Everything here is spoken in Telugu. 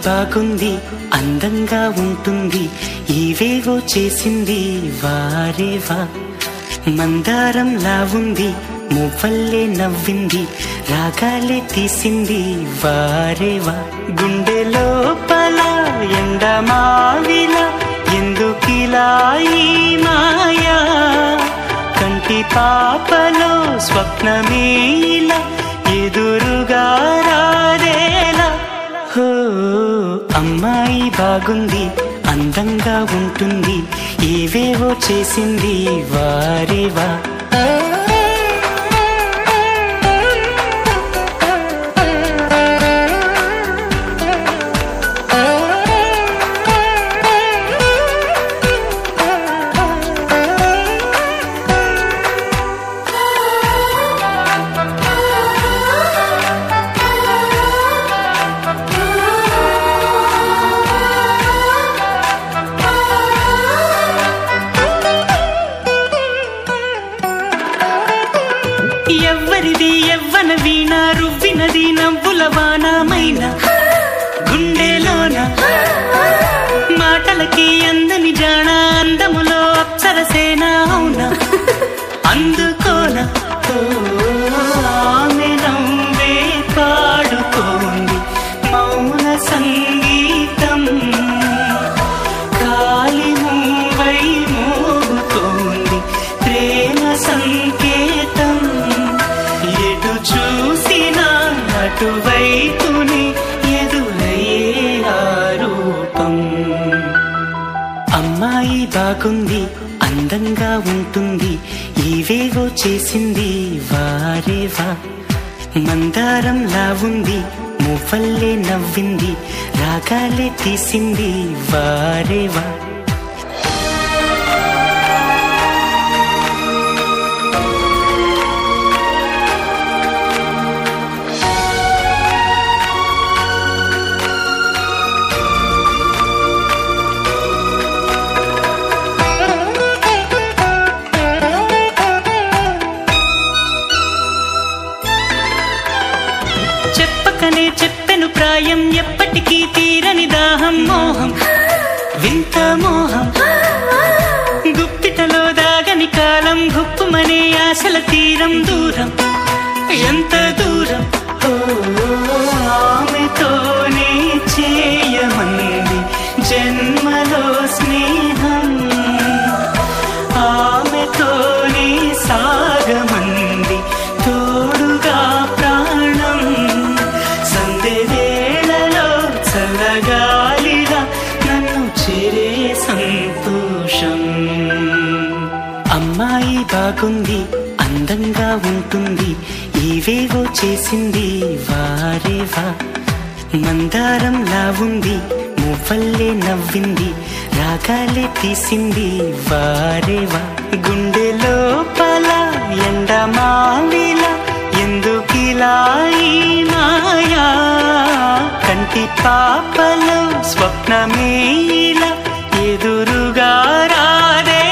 బాగుంది అందంగా ఉంటుంది ఇవేవో చేసింది వారేవా మందారంలా ఉంది మువ్వల్లే నవ్వింది రాగాలే తీసింది వారేవా గుండె లోపల ఎండమావిల ఎందుకిలా ఈ మాయా కంటి పాపలో స్వప్నమే ఇలా ఎదురుగా రాదేలా హో అమ్మాయి బాగుంది అందంగా ఉంటుంది ఏవేవో చేసింది వారేవా ఎవ్వరిది ఎవ్వన వీణ రువ్వినది నవ్వుల వానమైన గుండెలోన మాటలకి అందని జాణ అందములో అప్సరసేన అవునా అందుకోన ఓ, ఆమె నవ్వే పాడుతోంది మౌన సంగీతం కాలి మూవై మోగుతోంది ప్రేమ సంకేతం ఎటు చూసినా అటువైపుని ఎదురయ్యే ఆ రూపం అమ్మాయి బాగుంది అందంగా ఉంటుంది ఇవేవో చేసింది వారేవా మందారంలా ఉంది మువ్వల్లే నవ్వింది రాగాలే తీసింది వారేవా చెప్పకనే చెప్పెను ప్రాయం ఎప్పటికీ తీరని దాహం మోహం వింత మోహం గుప్పిటలో దాగని కాలం గుప్పుమనే ఆశల తీరం దూరం ఎంత దూరం ఓ, ఆమెతోనే చేయమంది జన్మలో స్నేహం ఆమెతోనే సాగమంది తోడుగా ప్రాణం సందె వేళలో చల్లగాలిగా నన్ను చేరే సంతోషం అమ్మాయి బాగుంది అందంగా ఉంటుంది ఇవేవో చేసింది వారేవా మందారంలా ఉంది మువ్వల్లే నవ్వింది రాగాలే తీసింది వారేవా గుండె లోపల ఎండమావిల ఎందుకిలా ఈ మాయా కంటి పాపలో స్వప్నమే ఇలా ఎదురుగా రాదే